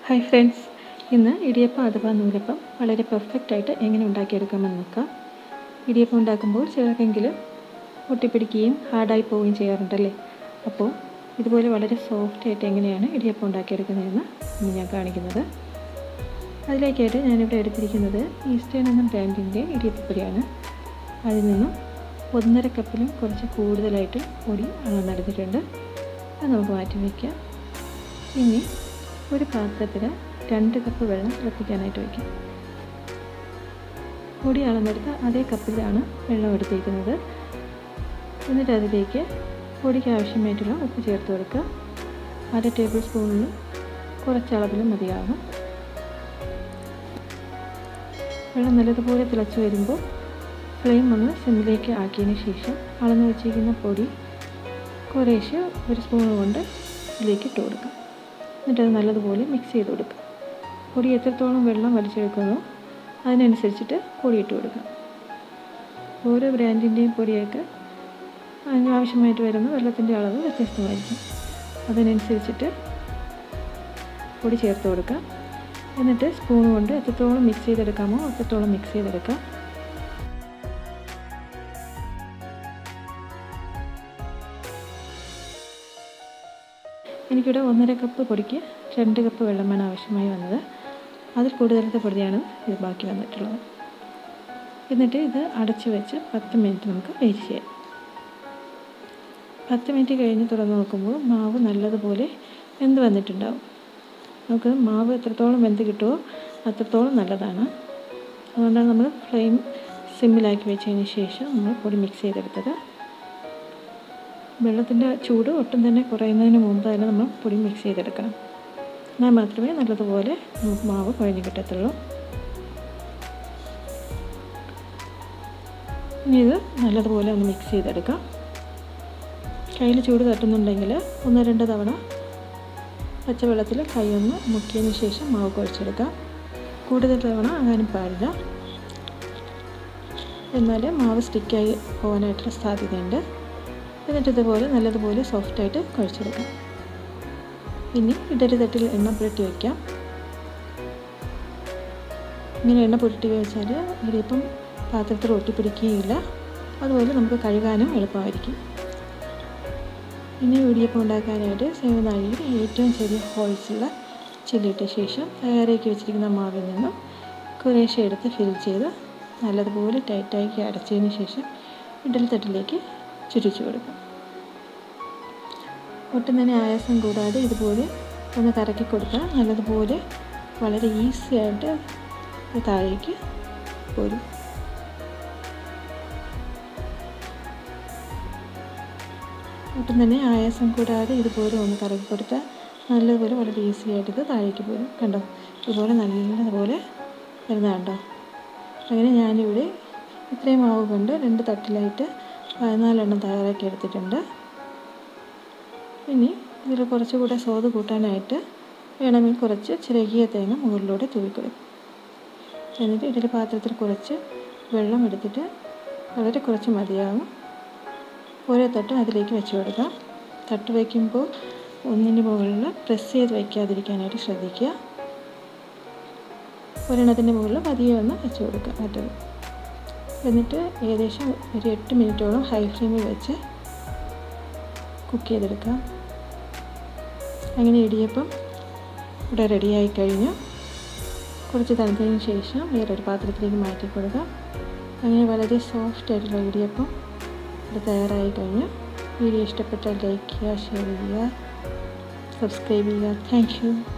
hi friends ഇന്ന് ഇടിയപ്പം അഥവാ നൂലപ്പം വളരെ പെർഫെക്റ്റ് ആയിട്ട് എങ്ങനെ ഉണ്ടാക്കിയെടുക്കാമെന്ന് നോക്കാം ഇടിയപ്പം ഉണ്ടാക്കുമ്പോൾ ചിലർക്കെങ്കിലും ഒട്ടിപ്പിടിക്കുകയും ഹാർഡായി പോവുകയും ചെയ്യാറുണ്ടല്ലേ അപ്പോൾ ഇതുപോലെ വളരെ സോഫ്റ്റ് ആയിട്ട് എങ്ങനെയാണ് ഇടിയപ്പം ഉണ്ടാക്കിയെടുക്കുന്നതെന്ന് ഇന്ന് ഞാൻ കാണിക്കുന്നത് അതിലേക്കായിട്ട് ഞാനിവിടെ എടുത്തിരിക്കുന്നത് ഈസ്റ്റേൺ എന്ന ബ്രാൻഡിൻ്റെ ഇടിയപ്പപ്പൊടിയാണ് അതിൽ നിന്നും ഒന്നര കപ്പിലും കുറച്ച് കൂടുതലായിട്ട് പൊടി അളന്നെടുത്തിട്ടുണ്ട് അത് നമുക്ക് മാറ്റി വയ്ക്കാം ഇനി ഒരു പാത്രത്തിൽ രണ്ട് കപ്പ് വെള്ളം തിളപ്പിക്കാനായിട്ട് വയ്ക്കും പൊടി അളന്നെടുത്ത് അതേ കപ്പിലാണ് വെള്ളം എടുത്തിരിക്കുന്നത് എന്നിട്ട് അതിലേക്ക് പൊടിക്ക് ആവശ്യമായിട്ടുള്ള ഉപ്പ് ചേർത്ത് കൊടുക്കുക അര ടേബിൾ സ്പൂണിൽ കുറച്ച് അളവിൽ മതിയാകും വെള്ളം നല്ലതുപോലെ തിളച്ച് വരുമ്പോൾ ഫ്ലെയിം ഒന്ന് സിമ്മിലേക്ക് ആക്കിയതിന് ശേഷം അളന്ന് വെച്ചിരിക്കുന്ന പൊടി കുറേശ്ശെ ഒരു സ്പൂൺ കൊണ്ട് ഇതിലേക്ക് ഇട്ട് കൊടുക്കാം എന്നിട്ട് അത് നല്ലതുപോലെ മിക്സ് ചെയ്ത് കൊടുക്കുക പൊടി എത്രത്തോളം വെള്ളം വലിച്ചെടുക്കുന്നോ അതിനനുസരിച്ചിട്ട് പൊടി ഇട്ട് കൊടുക്കുക ഓരോ ബ്രാൻഡിൻ്റെയും പൊടിയൊക്കെ അതിന് ആവശ്യമായിട്ട് വരുന്ന വെള്ളത്തിൻ്റെ അളവ് വ്യത്യസ്തമായിരിക്കും അതിനനുസരിച്ചിട്ട് പൊടി ചേർത്ത് കൊടുക്കുക എന്നിട്ട് സ്പൂൺ കൊണ്ട് എത്രത്തോളം മിക്സ് ചെയ്തെടുക്കാമോ അത്രത്തോളം മിക്സ് ചെയ്തെടുക്കുക എനിക്കിവിടെ ഒന്നര കപ്പ് പൊടിക്ക് രണ്ട് കപ്പ് വെള്ളമാണ് ആവശ്യമായി വന്നത് അതിൽ കൂടുതലത്തെ പൊടിയാണ് ഇത് ബാക്കി വന്നിട്ടുള്ളത് എന്നിട്ട് ഇത് അടച്ച് വെച്ച് പത്ത് മിനിറ്റ് നമുക്ക് വെയിറ്റ് ചെയ്യാം പത്ത് മിനിറ്റ് കഴിഞ്ഞ് തുറന്ന് നോക്കുമ്പോൾ മാവ് നല്ലതുപോലെ വെന്ത് വന്നിട്ടുണ്ടാവും നമുക്ക് മാവ് എത്രത്തോളം വെന്ത് കിട്ടുമോ അത്രത്തോളം നല്ലതാണ് അതുകൊണ്ടാണ് നമ്മൾ ഫ്ലെയിം സിമ്മിലാക്കി വെച്ചതിന് ശേഷം നമ്മൾ പൊടി മിക്സ് ചെയ്തെടുത്തത് വെള്ളത്തിൻ്റെ ചൂട് ഒട്ടും തന്നെ കുറയുന്നതിന് മുമ്പ് തന്നെ നമ്മൾ പൊടി മിക്സ് ചെയ്തെടുക്കണം എന്നാൽ മാത്രമേ നല്ലതുപോലെ നമുക്ക് മാവ് കുഴഞ്ഞ് കിട്ടത്തുള്ളൂ ഇനി ഇത് നല്ലതുപോലെ ഒന്ന് മിക്സ് ചെയ്തെടുക്കാം കയ്യിൽ ചൂട് തട്ടുന്നുണ്ടെങ്കിൽ ഒന്ന് രണ്ട് തവണ പച്ചവെള്ളത്തിൽ കൈ ഒന്ന് മുക്കിയതിന് ശേഷം മാവ് കുഴച്ചെടുക്കാം കൂടുതൽ തവണ ആകാനും പാടില്ല എന്നാൽ മാവ് സ്റ്റിക്കായി പോകാനായിട്ടുള്ള സാധ്യതയുണ്ട് എന്നിട്ട് ഇതുപോലെ നല്ലതുപോലെ സോഫ്റ്റായിട്ട് കുഴച്ചെടുക്കാം ഇനി ഇഡലി തട്ടിൽ എണ്ണ പുരട്ടി വയ്ക്കാം ഇങ്ങനെ എണ്ണ പുരട്ടി വെച്ചാൽ ഇടിയപ്പം പാത്രത്തിൽ ഒട്ടിപ്പിടിക്കുകയില്ല അതുപോലെ നമുക്ക് കഴുകാനും എളുപ്പമായിരിക്കും ഇനി ഇടിയപ്പം ഉണ്ടാക്കാനായിട്ട് സേവനാഴിയിൽ ഏറ്റവും ചെറിയ ഹോൾസുള്ള ചില്ലിയിട്ട ശേഷം തയ്യാറാക്കി വെച്ചിരിക്കുന്ന മാവിൽ നിന്നും കുറേശ്ശെ എടുത്ത് ഫിൽ ചെയ്ത് നല്ലതുപോലെ ടൈറ്റാക്കി അടച്ചതിന് ശേഷം ഇഡലി തട്ടിലേക്ക് ചുറ്റിച്ചു കൊടുക്കും ഒട്ടും തന്നെ ആയാസം കൂടാതെ ഇതുപോലെ ഒന്ന് കറക്കി കൊടുത്താൽ നല്ലതുപോലെ വളരെ ഈസി ആയിട്ട് താഴേക്ക് പോരും ഒട്ടും തന്നെ ആയാസം കൂടാതെ ഇതുപോലെ ഒന്ന് കറക്കി കൊടുത്താൽ നല്ലതുപോലെ വളരെ ഈസി ആയിട്ട് ഇത് താഴേക്ക് പോരും കണ്ടോ ഇതുപോലെ നല്ലതുപോലെ വരുന്ന കണ്ടോ അങ്ങനെ ഞാനിവിടെ ഇത്രയും മാവ് കൊണ്ട് രണ്ട് തട്ടിലായിട്ട് പതിനാലെണ്ണം തയ്യാറാക്കി എടുത്തിട്ടുണ്ട് ഇനി ഇതിൽ കുറച്ചുകൂടെ സ്വാദ് കൂട്ടാനായിട്ട് വേണമെങ്കിൽ കുറച്ച് ചിരകിയ തേങ്ങ മുകളിലൂടെ തൂവിക്കൊടുക്കും എന്നിട്ട് ഇഡലി പാത്രത്തിൽ കുറച്ച് വെള്ളം എടുത്തിട്ട് വളരെ കുറച്ച് മതിയാകും ഓരോ തട്ടും അതിലേക്ക് വെച്ച് കൊടുക്കാം തട്ട് വയ്ക്കുമ്പോൾ ഒന്നിന് മുകളിൽ പ്രസ് ചെയ്ത് വയ്ക്കാതിരിക്കാനായിട്ട് ശ്രദ്ധിക്കുക ഒരെണ്ണത്തിൻ്റെ മുകളിൽ പതിയെ ഒന്ന് വെച്ച് കൊടുക്കുക മറ്റത് എന്നിട്ട് ഏകദേശം ഒരു എട്ട് മിനിറ്റോളം ഹൈ ഫ്ലെയിമിൽ വെച്ച് കുക്ക് ചെയ്തെടുക്കാം അങ്ങനെ ഇടിയപ്പം ഇവിടെ റെഡിയായി കഴിഞ്ഞു കുറച്ച് തണുത്തതിന് ശേഷം വേറൊരു പാത്രത്തിലേക്ക് മാറ്റി കൊടുക്കാം അങ്ങനെ വളരെ സോഫ്റ്റ് ആയിട്ടുള്ള ഇടിയപ്പം ഇവിടെ തയ്യാറായി കഴിഞ്ഞു വീഡിയോ ഇഷ്ടപ്പെട്ടാൽ ലൈക്ക് ചെയ്യുക ഷെയർ ചെയ്യുക സബ്സ്ക്രൈബ് ചെയ്യുക താങ്ക് യു